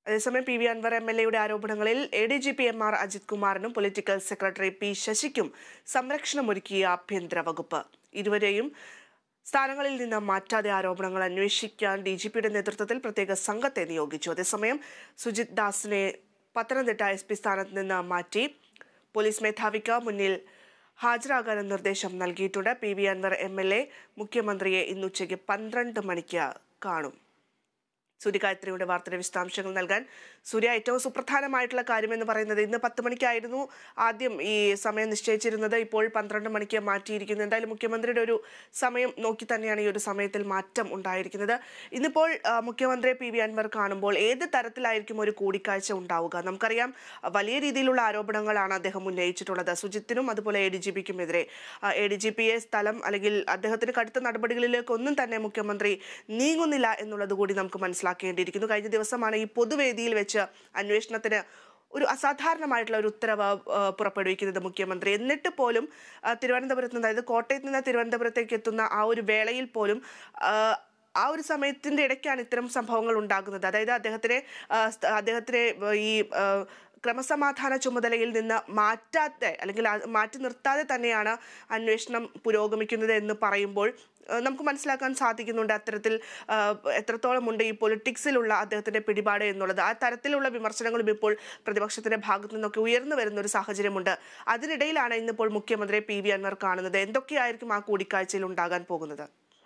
അതേസമയം P V Anvar M L എയുടെ ആരോപണങ്ങളിൽ A D G P M R Ajith കുമാറിനും പൊളിറ്റിക്കൽ സെക്രട്ടറി പി ശശിക്കും സംരക്ഷണമൊരുക്കിയ ആഭ്യന്തര വകുപ്പ് ഇരുവരെയും സ്ഥാനങ്ങളിൽ നിന്ന് മാറ്റാതെ ആരോപണങ്ങൾ അന്വേഷിക്കാൻ ഡി ജി പിയുടെ നേതൃത്വത്തിൽ പ്രത്യേക സംഘത്തെ നിയോഗിച്ചു അതേസമയം സുജിത് ദാസിനെ പത്തനംതിട്ട എസ് പി സ്ഥാനത്ത് നിന്ന് മാറ്റി പോലീസ് മേധാവിക്ക് മുന്നിൽ ഹാജരാകാനും നിർദ്ദേശം നൽകിയിട്ടുണ്ട് P V Anvar M L A മുഖ്യമന്ത്രിയെ ഇന്നുച്ചയ്ക്ക് പന്ത്രണ്ട് മണിക്ക് കാണും സൂര്യഗായത്രിയുടെ വാർത്തയുടെ വിശദാംശങ്ങൾ നൽകാൻ സൂര്യ ഏറ്റവും സുപ്രധാനമായിട്ടുള്ള കാര്യമെന്ന് പറയുന്നത് ഇന്ന് പത്ത് മണിക്കായിരുന്നു ആദ്യം ഈ സമയം നിശ്ചയിച്ചിരുന്നത് ഇപ്പോൾ പന്ത്രണ്ട് മണിക്ക് മാറ്റിയിരിക്കുന്നു എന്തായാലും മുഖ്യമന്ത്രിയുടെ ഒരു സമയം നോക്കി തന്നെയാണ് ഈ ഒരു സമയത്തിൽ മാറ്റം ഉണ്ടായിരിക്കുന്നത് ഇന്നിപ്പോൾ ആ, മുഖ്യമന്ത്രിയെ പി വി അൻവർ കാണുമ്പോൾ ഏത് തരത്തിലായിരിക്കും ഒരു കൂടിക്കാഴ്ച ഉണ്ടാവുക നമുക്കറിയാം ആ, വലിയ രീതിയിലുള്ള ആരോപണങ്ങളാണ് അദ്ദേഹം ഉന്നയിച്ചിട്ടുള്ളത് സുജിത്തിനും അതുപോലെ എ ഡി ജി പിക്കുമെതിരെ എ ഡി ജി പിയെ സ്ഥലം അല്ലെങ്കിൽ അദ്ദേഹത്തിന് കടുത്ത നടപടികളിലേക്ക് ഒന്നും തന്നെ മുഖ്യമന്ത്രി നീങ്ങുന്നില്ല എന്നുള്ളത് കൂടി നമുക്ക് മനസ്സിലാക്കേണ്ടിയിരിക്കുന്നു കഴിഞ്ഞ ദിവസമാണ് ഈ പൊതുവേദിയിൽ വെച്ച് അന്വേഷണത്തിന് ഒരു അസാധാരണമായിട്ടുള്ള ഒരു ഉത്തരവ് ആ, പുറപ്പെടുവിക്കുന്നത് മുഖ്യമന്ത്രി എന്നിട്ട് പോലും ആ, തിരുവനന്തപുരത്ത് നിന്ന് അതായത് കോട്ടയത്ത് നിന്ന് തിരുവനന്തപുരത്തേക്ക് എത്തുന്ന ആ ഒരു വേളയിൽ പോലും ആ, ആ ഒരു സമയത്തിന്റെ ഇടയ്ക്കാണ് ഇത്തരം സംഭവങ്ങൾ ഉണ്ടാകുന്നത് അതായത് അദ്ദേഹത്തിനെ ആ, സ്ഥ- അദ്ദേഹത്തിനെ ഈ ആ, ക്രമസമാധാന ചുമതലയിൽ നിന്ന് മാറ്റാതെ അല്ലെങ്കിൽ ആ- മാറ്റി നിർത്താതെ തന്നെയാണ് അന്വേഷണം പുരോഗമിക്കുന്നത് എന്ന് പറയുമ്പോൾ ആ, നമുക്ക് മനസ്സിലാക്കാൻ സാധിക്കുന്നുണ്ട് അത്തരത്തിൽ ആ, എത്രത്തോളം ഉണ്ട് ഈ പൊളിറ്റിക്സിലുള്ള അദ്ദേഹത്തിന്റെ പിടിപാട് എന്നുള്ളത് ആ തരത്തിലുള്ള വിമർശനങ്ങളും ഇപ്പോൾ പ്രതിപക്ഷത്തിന്റെ ഭാഗത്തു നിന്നൊക്കെ ഉയർന്നു വരുന്ന ഒരു സാഹചര്യമുണ്ട് അതിനിടയിലാണ് ഇന്നിപ്പോൾ മുഖ്യമന്ത്രി പി വി അൻവർ കാണുന്നത് എന്തൊക്കെയായിരിക്കും ആ കൂടിക്കാഴ്ചയിൽ ഉണ്ടാകാൻ പോകുന്നത്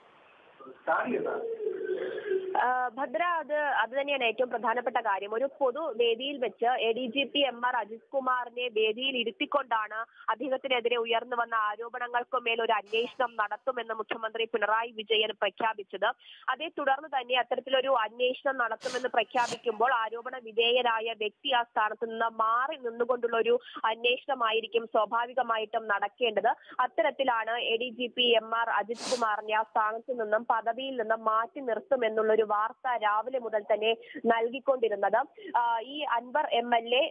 ആ, ഭദ്ര അത് അത് തന്നെയാണ് ഏറ്റവും പ്രധാനപ്പെട്ട കാര്യം ഒരു പൊതു വേദിയിൽ വെച്ച് A D G P M R Ajith കുമാറിനെ വേദിയിൽ ഇരുത്തിക്കൊണ്ടാണ് അദ്ദേഹത്തിനെതിരെ ഉയർന്നു വന്ന ആരോപണങ്ങൾക്കു മേൽ ഒരു അന്വേഷണം നടത്തുമെന്ന് മുഖ്യമന്ത്രി പിണറായി വിജയൻ പ്രഖ്യാപിച്ചത് അതേ തുടർന്ന് തന്നെ അത്തരത്തിലൊരു അന്വേഷണം നടത്തുമെന്ന് പ്രഖ്യാപിക്കുമ്പോൾ ആരോപണ വിധേയരായ വ്യക്തി ആ സ്ഥാനത്ത് നിന്ന് മാറി നിന്നുകൊണ്ടുള്ള ഒരു അന്വേഷണമായിരിക്കും സ്വാഭാവികമായിട്ടും നടക്കേണ്ടത് അത്തരത്തിലാണ് A D G P M R Ajith കുമാറിനെ ആ സ്ഥാനത്ത് നിന്നും പദവിയിൽ നിന്നും മാറ്റി നിർത്തുമെന്നുള്ളൊരു വാർത്ത രാവിലെ മുതൽ തന്നെ നൽകിക്കൊണ്ടിരുന്നത് ആ, ഈ അൻവർ എം എൽ എ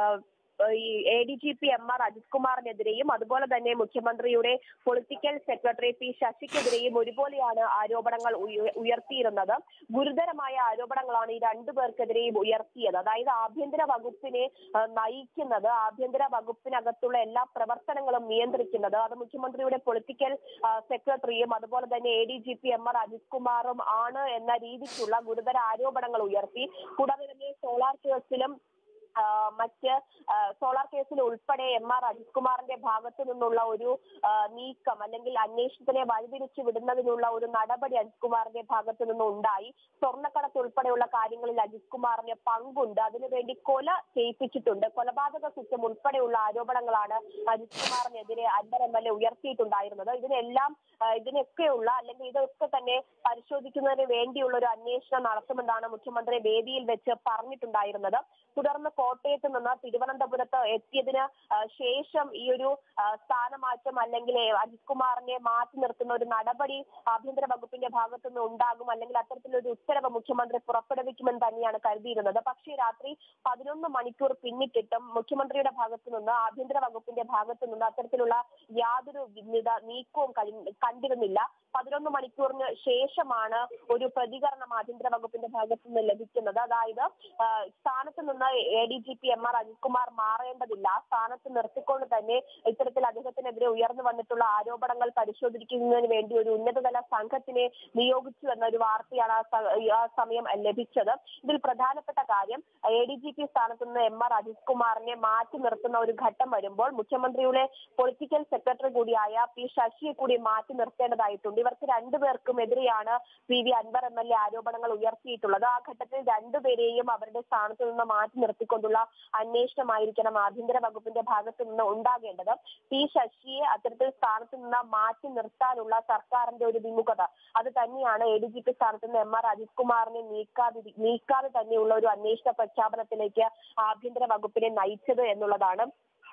ഈ A D G P M R Ajith കുമാറിനെതിരെയും അതുപോലെ തന്നെ മുഖ്യമന്ത്രിയുടെ പൊളിറ്റിക്കൽ സെക്രട്ടറി പി ശശിക്കെതിരെയും ഒരുപോലെയാണ് ആരോപണങ്ങൾ ഉയ- ഉയർത്തിയിരുന്നത് ഗുരുതരമായ ആരോപണങ്ങളാണ് ഈ രണ്ടു പേർക്കെതിരെയും ഉയർത്തിയത് അതായത് ആഭ്യന്തര വകുപ്പിനെ ആ, നയിക്കുന്നത് ആഭ്യന്തര വകുപ്പിനകത്തുള്ള എല്ലാ പ്രവർത്തനങ്ങളും നിയന്ത്രിക്കുന്നത് അത് മുഖ്യമന്ത്രിയുടെ പൊളിറ്റിക്കൽ ആ, സെക്രട്ടറിയും അതുപോലെ തന്നെ A D G P M R Ajith കുമാറും ആണ് എന്ന രീതിക്കുള്ള ഗുരുതര ആരോപണങ്ങൾ ഉയർത്തി കൂടാതെ തന്നെ സോളാർ കേസിലും ആ, മറ്റ് ആ, സോളാർ കേസിൽ ഉൾപ്പെടെ എം ആർ അജിത് കുമാറിന്റെ ഭാഗത്തു നിന്നുള്ള ഒരു ആ, നീക്കം അല്ലെങ്കിൽ അന്വേഷണത്തിനെ വഴിതിരിച്ചു വിടുന്നതിനുള്ള ഒരു നടപടി അജിത് കുമാറിന്റെ ഭാഗത്തു നിന്ന് ഉണ്ടായി സ്വർണ്ണക്കടത്ത് ഉൾപ്പെടെയുള്ള കാര്യങ്ങളിൽ അജിത് കുമാറിന് പങ്കുണ്ട് അതിനുവേണ്ടി കൊല ചെയ്യിപ്പിച്ചിട്ടുണ്ട് കൊലപാതക കുറ്റം ഉൾപ്പെടെയുള്ള ആരോപണങ്ങളാണ് അജിത് കുമാറിനെതിരെ അൻവർ എം എൽ എ ഉയർത്തിയിട്ടുണ്ടായിരുന്നത് ഇതിനെല്ലാം ആ, ഇതിനൊക്കെയുള്ള അല്ലെങ്കിൽ ഇതൊക്കെ തന്നെ പരിശോധിക്കുന്നതിന് വേണ്ടിയുള്ള ഒരു അന്വേഷണം നടത്തുമെന്നാണ് മുഖ്യമന്ത്രി വേദിയിൽ വെച്ച് പറഞ്ഞിട്ടുണ്ടായിരുന്നത് തുടർന്ന് കോട്ടയത്ത് നിന്ന് തിരുവനന്തപുരത്ത് എത്തിയതിന് ആ, ശേഷം ഈ ഒരു ആ, സ്ഥാനമാറ്റം അല്ലെങ്കിൽ അജിത് കുമാറിനെ മാറ്റി നിർത്തുന്ന ഒരു നടപടി ആഭ്യന്തര വകുപ്പിന്റെ ഭാഗത്തു നിന്ന് ഉണ്ടാകും അല്ലെങ്കിൽ അത്തരത്തിലൊരു ഉത്തരവ് മുഖ്യമന്ത്രി പുറപ്പെടുവിക്കുമെന്ന് തന്നെയാണ് കരുതിയിരുന്നത് പക്ഷേ രാത്രി പതിനൊന്ന് മണിക്കൂർ പിന്നിട്ടിട്ടും മുഖ്യമന്ത്രിയുടെ ഭാഗത്തു നിന്ന് ആഭ്യന്തര വകുപ്പിന്റെ ഭാഗത്തു നിന്ന് അത്തരത്തിലുള്ള യാതൊരു വിധ നീക്കവും കഴി- കണ്ടിരുന്നില്ല പതിനൊന്ന് മണിക്കൂറിന് ശേഷമാണ് ഒരു പ്രതികരണം ആഭ്യന്തര വകുപ്പിന്റെ ഭാഗത്തു നിന്ന് ലഭിക്കുന്നത് അതായത് ആ, സ്ഥാനത്ത് നിന്ന് A D G P M R Ajith Kumar മാറേണ്ടതില്ല ആ സ്ഥാനത്ത് നിർത്തിക്കൊണ്ട് തന്നെ ഇത്തരത്തിൽ അദ്ദേഹത്തിനെതിരെ ഉയർന്നു വന്നിട്ടുള്ള ആരോപണങ്ങൾ പരിശോധിക്കുന്നതിന് വേണ്ടി ഒരു ഉന്നതതല സംഘത്തിനെ നിയോഗിച്ചു എന്ന ഒരു വാർത്തയാണ് ആ സ- ആ സമയം ലഭിച്ചത് ഇതിൽ പ്രധാനപ്പെട്ട കാര്യം എ ഡി ജി പി സ്ഥാനത്ത് നിന്ന് എം ആർ അജിത് കുമാറിനെ മാറ്റി നിർത്തുന്ന ഒരു ഘട്ടം വരുമ്പോൾ മുഖ്യമന്ത്രിയുടെ പൊളിറ്റിക്കൽ സെക്രട്ടറി കൂടിയായ പി ശശിയെ കൂടി മാറ്റി നിർത്തേണ്ടതായിട്ടുണ്ട് ഇവർക്ക് രണ്ടുപേർക്കും എതിരെയാണ് P V Anvar M L A ആരോപണങ്ങൾ ഉയർത്തിയിട്ടുള്ളത് ആ ഘട്ടത്തിൽ രണ്ടുപേരെയും അവരുടെ സ്ഥാനത്ത് നിന്ന് മാറ്റി നിർത്തിക്കൊണ്ടുള്ള അന്വേഷണമായിരിക്കണം ആഭ്യന്തര വകുപ്പിന്റെ ഭാഗത്ത് നിന്ന് ഉണ്ടാകേണ്ടത് പി ശശിയെ അത്തരത്തിൽ സ്ഥാനത്ത് നിന്ന് മാറ്റി നിർത്താനുള്ള സർക്കാരിന്റെ ഒരു വിമുഖത അത് തന്നെയാണ് എ ഡി ജി പി സ്ഥാനത്ത് നിന്ന് എം ആർ അജിത് കുമാറിനെ നീക്കാതെ നീക്കാതെ തന്നെയുള്ള ഒരു അന്വേഷണ പ്രഖ്യാപനത്തിലേക്ക് ആഭ്യന്തര വകുപ്പിനെ നയിച്ചത് എന്നുള്ളതാണ്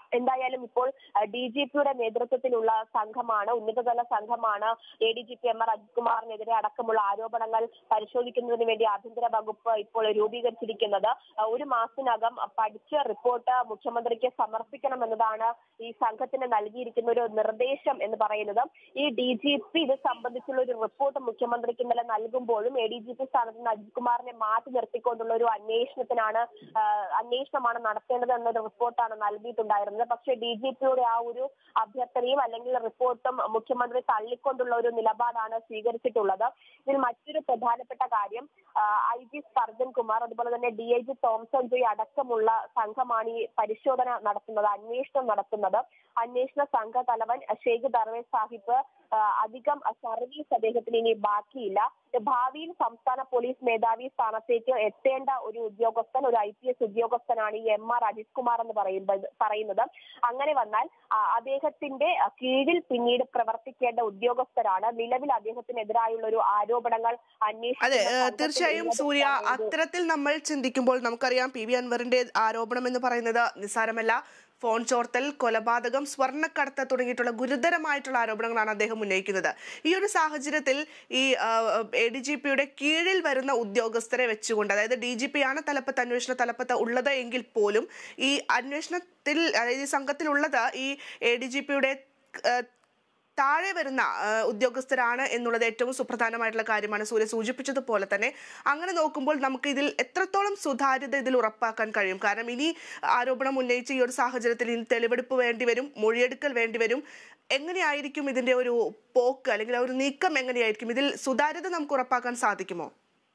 എന്തായാലും ഇപ്പോൾ ഡി ജി പിയുടെ നേതൃത്വത്തിലുള്ള സംഘമാണ് ഉന്നതതല സംഘമാണ് A D G P M R Ajith കുമാറിനെതിരെ അടക്കമുള്ള ആരോപണങ്ങൾ പരിശോധിക്കുന്നതിന് വേണ്ടി ആഭ്യന്തര വകുപ്പ് ഇപ്പോൾ രൂപീകരിച്ചിരിക്കുന്നത് ഒരു മാസത്തിനകം പഠിച്ച റിപ്പോർട്ട് മുഖ്യമന്ത്രിക്ക് സമർപ്പിക്കണമെന്നതാണ് ഈ സംഘത്തിന് നൽകിയിരിക്കുന്ന ഒരു നിർദ്ദേശം എന്ന് പറയുന്നത് ഈ ഡി ജി പി ഇത് സംബന്ധിച്ചുള്ള ഒരു റിപ്പോർട്ട് മുഖ്യമന്ത്രിക്ക് ഇന്നലെ നൽകുമ്പോഴും എ ഡി ജി പി സ്ഥാനത്ത് നിന്ന് അജിത് കുമാറിനെ മാറ്റി നിർത്തിക്കൊണ്ടുള്ള ഒരു അന്വേഷണത്തിനാണ് ആ, അന്വേഷണമാണ് നടത്തേണ്ടത് എന്നൊരു റിപ്പോർട്ടാണ് നൽകിയിട്ടുണ്ടായിരുന്നത് പക്ഷേ ഡി ജി പിയുടെ ആ ഒരു അഭ്യർത്ഥനയും അല്ലെങ്കിൽ റിപ്പോർട്ടും മുഖ്യമന്ത്രി തള്ളിക്കൊണ്ടുള്ള ഒരു നിലപാടാണ് സ്വീകരിച്ചിട്ടുള്ളത് ഇതിൽ മറ്റൊരു പ്രധാനപ്പെട്ട കാര്യം ഐ ജി സ്പർജൻ കുമാർ അതുപോലെ തന്നെ D I G Thomson Joy അടക്കമുള്ള സംഘമാണ് ഈ പരിശോധന നടത്തുന്നത് അന്വേഷണം നടത്തുന്നത് അന്വേഷണ സംഘ തലവൻ ഷെയ്ഖ് ദർവേസ് സാഹിബ് ആ, അധികം സർവീസ് അദ്ദേഹത്തിന് ഇനി ബാക്കിയില്ല ഭാവിയിൽ സംസ്ഥാന പോലീസ് മേധാവി സ്ഥാനത്തേക്ക് എത്തേണ്ട ഒരു ഉദ്യോഗസ്ഥൻ ഒരു ഐ പി എസ് ഉദ്യോഗസ്ഥനാണ് ഈ എം ആർ അജിത് കുമാർ എന്ന് പറയുന്നത് പറയുന്നത് അങ്ങനെ വന്നാൽ ആ, അദ്ദേഹത്തിന്റെ ആ, കീഴിൽ പിന്നീട് പ്രവർത്തിക്കേണ്ട ഉദ്യോഗസ്ഥരാണ് നിലവിൽ അദ്ദേഹത്തിനെതിരായുള്ള ഒരു ആരോപണങ്ങൾ അതെ അന്വേഷിക്കുന്ന ഏഹ്, സംഘത്തിന് തീർച്ചയായും ഉള്ളത് സൂര്യ കാണുന്നത്. അത്തരത്തിൽ നമ്മൾ ചിന്തിക്കുമ്പോൾ നമുക്കറിയാം പി വി അൻവറിന്റെ ആരോപണം എന്ന് പറയുന്നത് നിസ്സാരമല്ല ഫോൺ ചോർത്തൽ കൊലപാതകം സ്വർണ്ണക്കടത്ത് തുടങ്ങിയിട്ടുള്ള ഗുരുതരമായിട്ടുള്ള ആരോപണങ്ങളാണ് അദ്ദേഹം ഉന്നയിക്കുന്നത് ഈ ഒരു സാഹചര്യത്തിൽ ഈ എ ഡി ജി പിയുടെ കീഴിൽ വരുന്ന ഉദ്യോഗസ്ഥരെ വെച്ചുകൊണ്ട് അതായത് ഡി ജി പി ആണ് തലപ്പത്ത് അന്വേഷണ തലപ്പത്ത് ഉള്ളത് എങ്കിൽ പോലും ഈ അന്വേഷണത്തിൽ അതായത് ഈ സംഘത്തിലുള്ളത് ഈ എ ഡി ജി പിയുടെ താഴെ വരുന്ന ആ, ഉദ്യോഗസ്ഥരാണ് എന്നുള്ളത് ഏറ്റവും സുപ്രധാനമായിട്ടുള്ള കാര്യമാണ് സൂര്യ സൂചിപ്പിച്ചതുപോലെ തന്നെ അങ്ങനെ നോക്കുമ്പോൾ നമുക്ക് ഇതിൽ എത്രത്തോളം സുതാര്യത ഇതിൽ ഉറപ്പാക്കാൻ കഴിയും കാരണം ഇനി ആരോപണം ഉന്നയിച്ച ഈ ഒരു സാഹചര്യത്തിൽ ഇനി തെളിവെടുപ്പ് വേണ്ടിവരും മൊഴിയെടുക്കൽ വേണ്ടിവരും എങ്ങനെയായിരിക്കും ഇതിന്റെ ഒരു പോക്ക് അല്ലെങ്കിൽ ആ ഒരു നീക്കം എങ്ങനെയായിരിക്കും ഇതിൽ സുതാര്യത നമുക്ക് ഉറപ്പാക്കാൻ സാധിക്കുമോ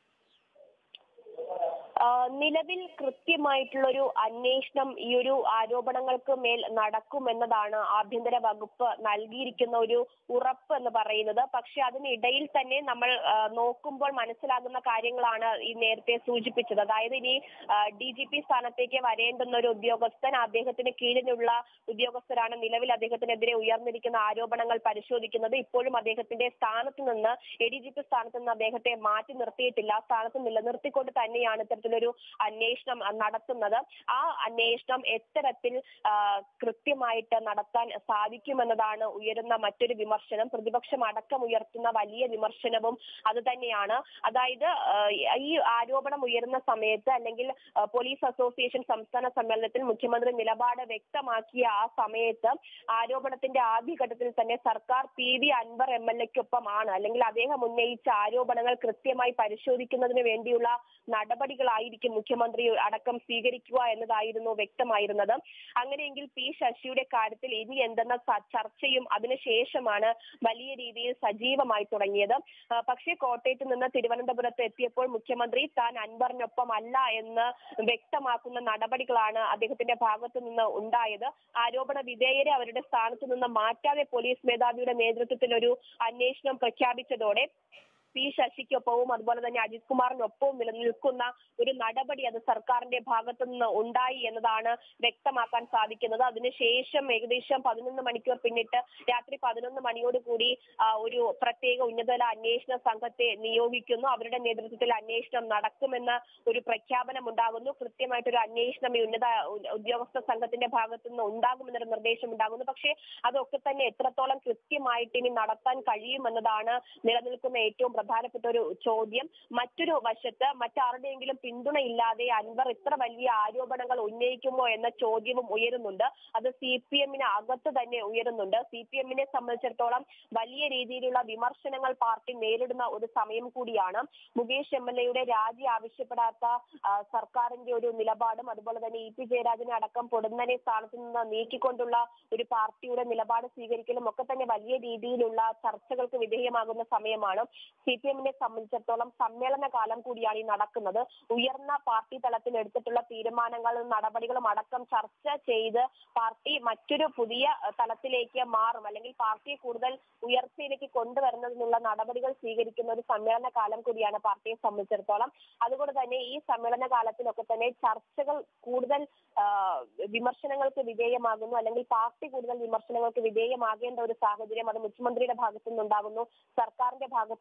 ആ, നിലവിൽ കൃത്യമായിട്ടുള്ള ഒരു അന്വേഷണം ഈ ഒരു ആരോപണങ്ങൾക്ക് മേൽ നടക്കുമെന്നതാണ് ആഭ്യന്തര വകുപ്പ് നൽകിയിരിക്കുന്ന ഒരു ഉറപ്പ് എന്ന് പറയുന്നത് പക്ഷെ അതിനിടയിൽ തന്നെ നമ്മൾ ആ, നോക്കുമ്പോൾ മനസ്സിലാകുന്ന കാര്യങ്ങളാണ് ഈ നേരത്തെ സൂചിപ്പിച്ചത് അതായത് ഇനി ഡി ജി പി സ്ഥാനത്തേക്ക് വരേണ്ടുന്ന ഒരു ഉദ്യോഗസ്ഥൻ അദ്ദേഹത്തിന് കീഴിലുള്ള ഉദ്യോഗസ്ഥരാണ് നിലവിൽ അദ്ദേഹത്തിനെതിരെ ഉയർന്നിരിക്കുന്ന ആരോപണങ്ങൾ പരിശോധിക്കുന്നത് ഇപ്പോഴും അദ്ദേഹത്തിന്റെ സ്ഥാനത്ത് നിന്ന് എ ഡി ജി പി സ്ഥാനത്ത് നിന്ന് അദ്ദേഹത്തെ മാറ്റി നിർത്തിയിട്ടില്ല ആ സ്ഥാനത്ത് നിലനിർത്തിക്കൊണ്ട് തന്നെയാണ് ഇത്തരത്തിലൊരു അന്വേഷണം ആ, നടത്തുന്നത് ആ അന്വേഷണം എത്തരത്തിൽ ആ, കൃത്യമായിട്ട് നടത്താൻ സാധിക്കുമെന്നതാണ് ഉയരുന്ന മറ്റൊരു വിമർശനം പ്രതിപക്ഷം അടക്കം ഉയർത്തുന്ന വലിയ വിമർശനവും അത് തന്നെയാണ് അതായത് ആ, ഈ ആരോപണം ഉയരുന്ന സമയത്ത് അല്ലെങ്കിൽ ആ, പോലീസ് അസോസിയേഷൻ സംസ്ഥാന സമ്മേളനത്തിൽ മുഖ്യമന്ത്രി നിലപാട് വ്യക്തമാക്കിയ ആ സമയത്ത് ആരോപണത്തിന്റെ ആദ്യഘട്ടത്തിൽ തന്നെ സർക്കാർ P V Anvar M L എക്കൊപ്പമാണ് അല്ലെങ്കിൽ അദ്ദേഹം ഉന്നയിച്ച ആരോപണങ്ങൾ കൃത്യമായി പരിശോധിക്കുന്നതിന് വേണ്ടിയുള്ള നടപടികളായിരിക്കും മുഖ്യമന്ത്രി അടക്കം സ്വീകരിക്കുക എന്നതായിരുന്നു വ്യക്തമായിരുന്നത് അങ്ങനെയെങ്കിൽ പി ശശിയുടെ കാര്യത്തിൽ ഇനി എന്തെന്ന സ- ചർച്ചയും അതിനുശേഷമാണ് വലിയ രീതിയിൽ സജീവമായി തുടങ്ങിയത് ആ, പക്ഷേ കോട്ടയത്ത് നിന്ന് തിരുവനന്തപുരത്ത് എത്തിയപ്പോൾ മുഖ്യമന്ത്രി താൻ അൻവറിനൊപ്പം അല്ല എന്ന് വ്യക്തമാക്കുന്ന നടപടികളാണ് അദ്ദേഹത്തിന്റെ ഭാഗത്തു നിന്ന് ഉണ്ടായത് ആരോപണ വിധേയരെ അവരുടെ സ്ഥാനത്ത് നിന്ന് മാറ്റാതെ പോലീസ് മേധാവിയുടെ നേതൃത്വത്തിൽ ഒരു അന്വേഷണം പ്രഖ്യാപിച്ചതോടെ പി ശശിക്കൊപ്പവും അതുപോലെ തന്നെ അജിത് കുമാറിനൊപ്പവും നിലനിൽക്കുന്ന ഒരു നടപടി അത് സർക്കാരിന്റെ ഭാഗത്തു നിന്ന് ഉണ്ടായി എന്നതാണ് വ്യക്തമാക്കാൻ സാധിക്കുന്നത് അതിനുശേഷം ഏകദേശം പതിനൊന്ന് മണിക്കൂർ പിന്നിട്ട് രാത്രി പതിനൊന്ന് മണിയോടുകൂടി ആ, ഒരു പ്രത്യേക ഉന്നതതല അന്വേഷണ സംഘത്തെ നിയോഗിക്കുന്നു അവരുടെ നേതൃത്വത്തിൽ അന്വേഷണം നടക്കുമെന്ന് ഒരു പ്രഖ്യാപനം ഉണ്ടാകുന്നു കൃത്യമായിട്ടൊരു അന്വേഷണം ഈ ഉന്നത ഉ- ഉദ്യോഗസ്ഥ സംഘത്തിന്റെ ഭാഗത്തു നിന്ന് ഉണ്ടാകുമെന്നൊരു നിർദ്ദേശം ഉണ്ടാകുന്നു പക്ഷേ അതൊക്കെ തന്നെ എത്രത്തോളം കൃത്യമായിട്ട് ഇനി നടത്താൻ കഴിയുമെന്നതാണ് നിലനിൽക്കുന്ന ഏറ്റവും പ്രധാനപ്പെട്ട ഒരു ചോദ്യം മറ്റൊരു വശത്ത് മറ്റാരുടെയെങ്കിലും പിന്തുണയില്ലാതെ അൻവർ ഇത്ര വലിയ ആരോപണങ്ങൾ ഉന്നയിക്കുമോ എന്ന ചോദ്യവും ഉയരുന്നുണ്ട് അത് സി പി എമ്മിന് അകത്ത് തന്നെ ഉയരുന്നുണ്ട് സി പി എമ്മിനെ സംബന്ധിച്ചിടത്തോളം വലിയ രീതിയിലുള്ള വിമർശനങ്ങൾ പാർട്ടി നേരിടുന്ന ഒരു സമയം കൂടിയാണ് മുകേഷ് എം എൽ എയുടെ രാജി ആവശ്യപ്പെടാത്ത ആ, സർക്കാരിന്റെ ഒരു നിലപാടും അതുപോലെ തന്നെ ഇ പി ജയരാജനെ അടക്കം പൊടുന്നനെ സ്ഥാനത്ത് നിന്ന് നീക്കിക്കൊണ്ടുള്ള ഒരു പാർട്ടിയുടെ നിലപാട് സ്വീകരിക്കലും ഒക്കെ തന്നെ വലിയ രീതിയിലുള്ള ചർച്ചകൾക്ക് വിധേയമാകുന്ന സമയമാണ് സി പി എമ്മിനെ സംബന്ധിച്ചിടത്തോളം സമ്മേളന കാലം കൂടിയാണ് ഈ നടക്കുന്നത് ഉയർന്ന പാർട്ടി തലത്തിൽ എടുത്തിട്ടുള്ള തീരുമാനങ്ങളും നടപടികളും അടക്കം ചർച്ച ചെയ്ത് പാർട്ടി മറ്റൊരു പുതിയ അഹ്, തലത്തിലേക്ക് മാറും അല്ലെങ്കിൽ പാർട്ടിയെ കൂടുതൽ ഉയർച്ചയിലേക്ക് കൊണ്ടുവരുന്നതിനുള്ള നടപടികൾ സ്വീകരിക്കുന്ന ഒരു സമ്മേളന കാലം കൂടിയാണ് പാർട്ടിയെ സംബന്ധിച്ചിടത്തോളം അതുകൊണ്ട് തന്നെ ഈ സമ്മേളന കാലത്തിലൊക്കെ തന്നെ ചർച്ചകൾ കൂടുതൽ ആ, വിമർശനങ്ങൾക്ക് വിധേയമാകുന്നു അല്ലെങ്കിൽ പാർട്ടി കൂടുതൽ വിമർശനങ്ങൾക്ക് വിധേയമാകേണ്ട ഒരു സാഹചര്യം അത് മുഖ്യമന്ത്രിയുടെ ഭാഗത്തു നിന്നുണ്ടാകുന്നു സർക്കാരിന്റെ ഭാഗത്തു നിന്നുണ്ടാകുന്നു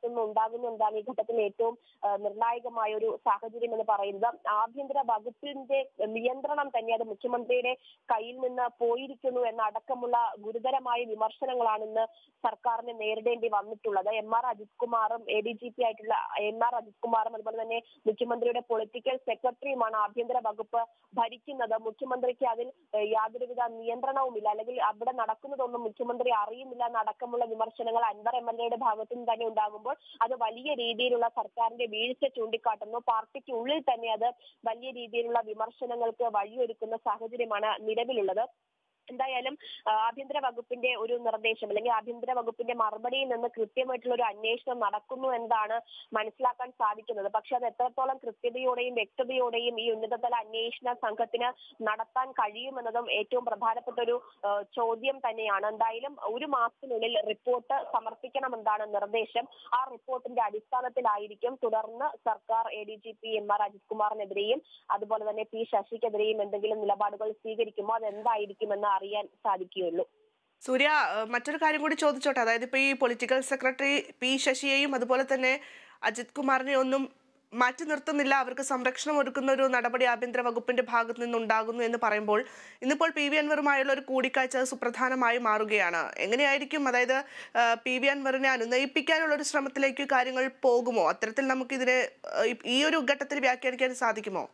ഉണ്ടാകുന്നു എന്നതാണ് ഈ ഘട്ടത്തിൽ ഏറ്റവും ആ, നിർണായകമായ ഒരു സാഹചര്യം എന്ന് പറയുന്നത് ആഭ്യന്തര വകുപ്പിന്റെ നിയന്ത്രണം തന്നെ അത് മുഖ്യമന്ത്രിയുടെ കയ്യിൽ നിന്ന് പോയിരിക്കുന്നു എന്ന അടക്കമുള്ള ഗുരുതരമായ വിമർശനങ്ങളാണ് ഇന്ന് സർക്കാരിന് നേരിടേണ്ടി വന്നിട്ടുള്ളത് എം ആർ അജിത് കുമാറും എ ഡി ജി പി ആയിട്ടുള്ള എം ആർ അജിത് കുമാറും അതുപോലെ തന്നെ മുഖ്യമന്ത്രിയുടെ പൊളിറ്റിക്കൽ സെക്രട്ടറിയുമാണ് ആഭ്യന്തര വകുപ്പ് ഭരിക്കുന്നത് മുഖ്യമന്ത്രിക്ക് അതിൽ ഏഹ്, യാതൊരുവിധ നിയന്ത്രണവുമില്ല അല്ലെങ്കിൽ അവിടെ നടക്കുന്നതൊന്നും മുഖ്യമന്ത്രി അറിയുന്നില്ല എന്നടക്കമുള്ള വിമർശനങ്ങൾ അൻവർ എം എൽ എയുടെ ഭാഗത്തു നിന്ന് തന്നെ ഉണ്ടാകുമ്പോൾ അത് വലിയ രീതിയിലുള്ള സർക്കാരിന്റെ വീഴ്ച ചൂണ്ടിക്കാട്ടുന്നു പാർട്ടിക്ക് ഉള്ളിൽ തന്നെ അത് വലിയ രീതിയിലുള്ള വിമർശനങ്ങൾക്ക് വഴിയൊരുക്കുന്ന സാഹചര്യമാണ് നിലവിലുള്ളത് എന്തായാലും ആ, ആഭ്യന്തര വകുപ്പിന്റെ ഒരു നിർദ്ദേശം അല്ലെങ്കിൽ ആഭ്യന്തര വകുപ്പിന്റെ മറുപടിയിൽ നിന്ന് കൃത്യമായിട്ടുള്ള ഒരു അന്വേഷണം നടക്കുന്നു എന്നതാണ് മനസ്സിലാക്കാൻ സാധിക്കുന്നത് പക്ഷെ അത് എത്രത്തോളം കൃത്യതയോടെയും വ്യക്തതയോടെയും ഈ ഉന്നതതല അന്വേഷണ സംഘത്തിന് നടത്താൻ കഴിയുമെന്നതും ഏറ്റവും പ്രധാനപ്പെട്ട ഒരു ആ, ചോദ്യം തന്നെയാണ് എന്തായാലും ഒരു മാസത്തിനുള്ളിൽ റിപ്പോർട്ട് സമർപ്പിക്കണമെന്നാണ് നിർദ്ദേശം ആ റിപ്പോർട്ടിന്റെ അടിസ്ഥാനത്തിലായിരിക്കും തുടർന്ന് സർക്കാർ A D G P M R Ajith കുമാറിനെതിരെയും അതുപോലെ തന്നെ പി ശശിക്കെതിരെയും എന്തെങ്കിലും നിലപാടുകൾ സ്വീകരിക്കുമോ അതെന്തായിരിക്കുമെന്ന് അറിയാൻ സാധിക്കുകയുള്ളൂ സൂര്യ ഏഹ്, മറ്റൊരു കാര്യം കൂടി ചോദിച്ചോട്ടെ അതായത് ഇപ്പോൾ ഈ പൊളിറ്റിക്കൽ സെക്രട്ടറി പി ശശിയെയും അതുപോലെ തന്നെ അജിത് കുമാറിനെ ഒന്നും മാറ്റി നിർത്തുന്നില്ല അവർക്ക് സംരക്ഷണം ഒരുക്കുന്ന ഒരു നടപടി ആഭ്യന്തര വകുപ്പിന്റെ ഭാഗത്ത് നിന്നുണ്ടാകുന്നു എന്ന് പറയുമ്പോൾ ഇന്നിപ്പോൾ പി വി അൻവറുമായുള്ള ഒരു കൂടിക്കാഴ്ച അത് സുപ്രധാനമായി മാറുകയാണ് എങ്ങനെയായിരിക്കും അതായത് ഏഹ്, പി വി അൻവറിനെ അനുനയിപ്പിക്കാനുള്ള ഒരു ശ്രമത്തിലേക്ക് കാര്യങ്ങൾ പോകുമോ അത്തരത്തിൽ നമുക്കിതിനെ ഏഹ്, ഈ ഒരു ഘട്ടത്തിൽ വ്യാഖ്യാനിക്കാൻ സാധിക്കുമോ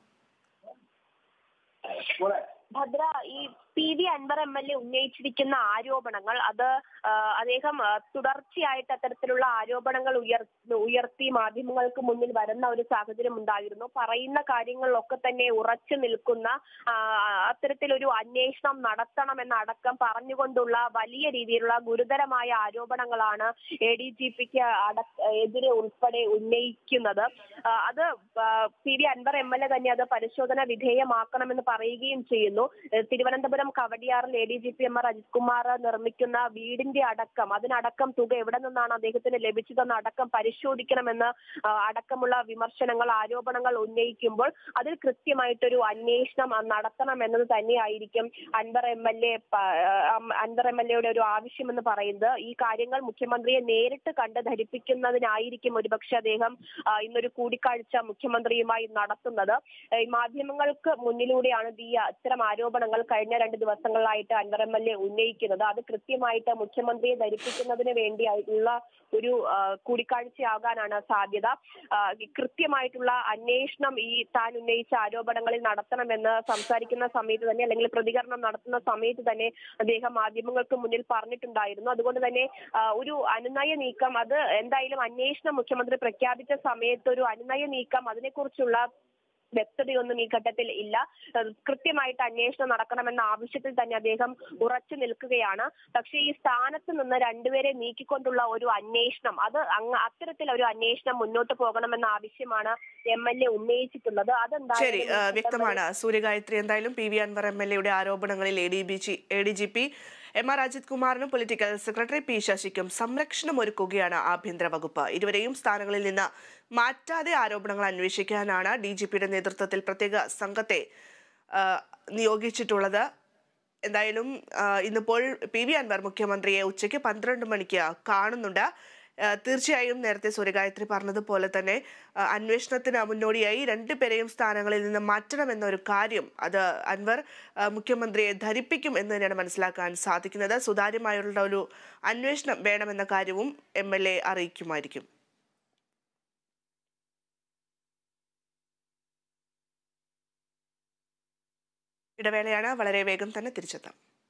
ഭദ്ര ഈ P V Anvar M L A ഉന്നയിച്ചിരിക്കുന്ന ആരോപണങ്ങൾ അത് ആ, അദ്ദേഹം ആ, തുടർച്ചയായിട്ട് അത്തരത്തിലുള്ള ആരോപണങ്ങൾ ഉയർ ഉയർത്തി മാധ്യമങ്ങൾക്ക് മുന്നിൽ വരുന്ന ഒരു സാഹചര്യം ഉണ്ടായിരുന്നു പറയുന്ന കാര്യങ്ങളിലൊക്കെ തന്നെ ഉറച്ചു നിൽക്കുന്ന ആ, അത്തരത്തിലൊരു അന്വേഷണം നടത്തണമെന്ന അടക്കം പറഞ്ഞുകൊണ്ടുള്ള വലിയ രീതിയിലുള്ള ഗുരുതരമായ ആരോപണങ്ങളാണ് എ ഡി ജി പിക്ക് എതിരെ ഉൾപ്പെടെ ഉന്നയിക്കുന്നത് ആ, അത് ആ, P V Anvar M L A തന്നെ അത് പരിശോധന വിധേയമാക്കണമെന്ന് പറയുകയും ചെയ്യുന്നു ഏഹ് തിരുവനന്തപുരം കവടിയാറിൽ A D G P M R Ajith Kumar നിർമ്മിക്കുന്ന വീടിന്റെ അടക്കം അതിനടക്കം തുക എവിടെ നിന്നാണ് അദ്ദേഹത്തിന് ലഭിച്ചതെന്ന് അടക്കം പരിശോധിക്കണമെന്ന് ആ, അടക്കമുള്ള വിമർശനങ്ങൾ ആരോപണങ്ങൾ ഉന്നയിക്കുമ്പോൾ അതിൽ കൃത്യമായിട്ടൊരു അന്വേഷണം ആ, നടത്തണം എന്നത് തന്നെയായിരിക്കും Anvar M L A Anvar M L എയുടെ ഒരു ആവശ്യമെന്ന് പറയുന്നത് ഈ കാര്യങ്ങൾ മുഖ്യമന്ത്രിയെ നേരിട്ട് കണ്ട് ധരിപ്പിക്കുന്നതിനായിരിക്കും ഒരുപക്ഷെ അദ്ദേഹം ആ, ഇന്നൊരു കൂടിക്കാഴ്ച മുഖ്യമന്ത്രിയുമായി നടത്തുന്നത് ഏഹ് ഈ മാധ്യമങ്ങൾക്ക് മുന്നിലൂടെയാണ് ഈ ഇത്തരം ആരോപണങ്ങൾ കഴിഞ്ഞ രണ്ട് ദിവസങ്ങളിലായിട്ട് അൻവർ എം എൽ എ ഉന്നയിക്കുന്നത് അത് കൃത്യമായിട്ട് മുഖ്യമന്ത്രിയെ ധരിപ്പിക്കുന്നതിന് വേണ്ടിയുള്ള ഒരു ആ, കൂടിക്കാഴ്ചയാകാനാണ് സാധ്യത ആ, ഈ കൃത്യമായിട്ടുള്ള അന്വേഷണം ഈ താൻ ഉന്നയിച്ച ആരോപണങ്ങളിൽ നടത്തണമെന്ന് സംസാരിക്കുന്ന സമയത്ത് തന്നെ അല്ലെങ്കിൽ പ്രതികരണം നടത്തുന്ന സമയത്ത് തന്നെ അദ്ദേഹം മാധ്യമങ്ങൾക്ക് മുന്നിൽ പറഞ്ഞിട്ടുണ്ടായിരുന്നു അതുകൊണ്ട് തന്നെ ആ, ഒരു അനുനയ നീക്കം അത് എന്തായാലും അന്വേഷണം മുഖ്യമന്ത്രി പ്രഖ്യാപിച്ച സമയത്ത് ഒരു അനുനയ നീക്കം അതിനെക്കുറിച്ചുള്ള വ്യക്തതയൊന്നും ഈ ഘട്ടത്തിൽ ഇല്ല ഏഹ് കൃത്യമായിട്ട് അന്വേഷണം നടക്കണമെന്ന ആവശ്യത്തിൽ തന്നെ അദ്ദേഹം ഉറച്ചു നിൽക്കുകയാണ് പക്ഷേ ഈ സ്ഥാനത്ത് നിന്ന് രണ്ടുപേരെ നീക്കിക്കൊണ്ടുള്ള ഒരു അന്വേഷണം അത് അങ്ങ് അത്തരത്തിൽ ഒരു അന്വേഷണം മുന്നോട്ട് പോകണമെന്ന ആവശ്യമാണ് എം എൽ എ ഉന്നയിച്ചിട്ടുള്ളത് ശരി അതെന്തായാലും ആ, വ്യക്തമാണ് സൂര്യഗായത്രി എന്തായാലും P V Anvar M L എയുടെ ആരോപണങ്ങളിൽ A D B G A D G P M R Ajith കുമാറിനും പൊളിറ്റിക്കൽ സെക്രട്ടറി പി ശശിക്കും സംരക്ഷണം ഒരുക്കുകയാണ് ആഭ്യന്തര വകുപ്പ് ഇരുവരെയും സ്ഥാനങ്ങളിൽ നിന്ന് മാറ്റാതെ ആരോപണങ്ങൾ അന്വേഷിക്കാനാണ് ഡി ജി പിയുടെ നേതൃത്വത്തിൽ പ്രത്യേക സംഘത്തെ ആ, നിയോഗിച്ചിട്ടുള്ളത് എന്തായാലും ആ, ഇന്നിപ്പോൾ പി വി അൻവർ മുഖ്യമന്ത്രിയെ ഉച്ചയ്ക്ക് പന്ത്രണ്ട് മണിക്ക് കാണുന്നുണ്ട് ആ, തീർച്ചയായും നേരത്തെ സൂര്യഗായത്രി പറഞ്ഞതുപോലെ തന്നെ ആ, അന്വേഷണത്തിന് മുന്നോടിയായി രണ്ടുപേരെയും സ്ഥാനങ്ങളിൽ നിന്ന് മാറ്റണമെന്നൊരു കാര്യം അത് അൻവർ ആ, മുഖ്യമന്ത്രിയെ ധരിപ്പിക്കും എന്ന് തന്നെയാണ് മനസ്സിലാക്കാൻ സാധിക്കുന്നത് സുതാര്യമായുള്ള ഒരു അന്വേഷണം വേണമെന്ന കാര്യവും എം എൽ എ അറിയിക്കുമായിരിക്കും ഇടവേളയാണ് വളരെ വേഗം തന്നെ തിരിച്ചെത്താം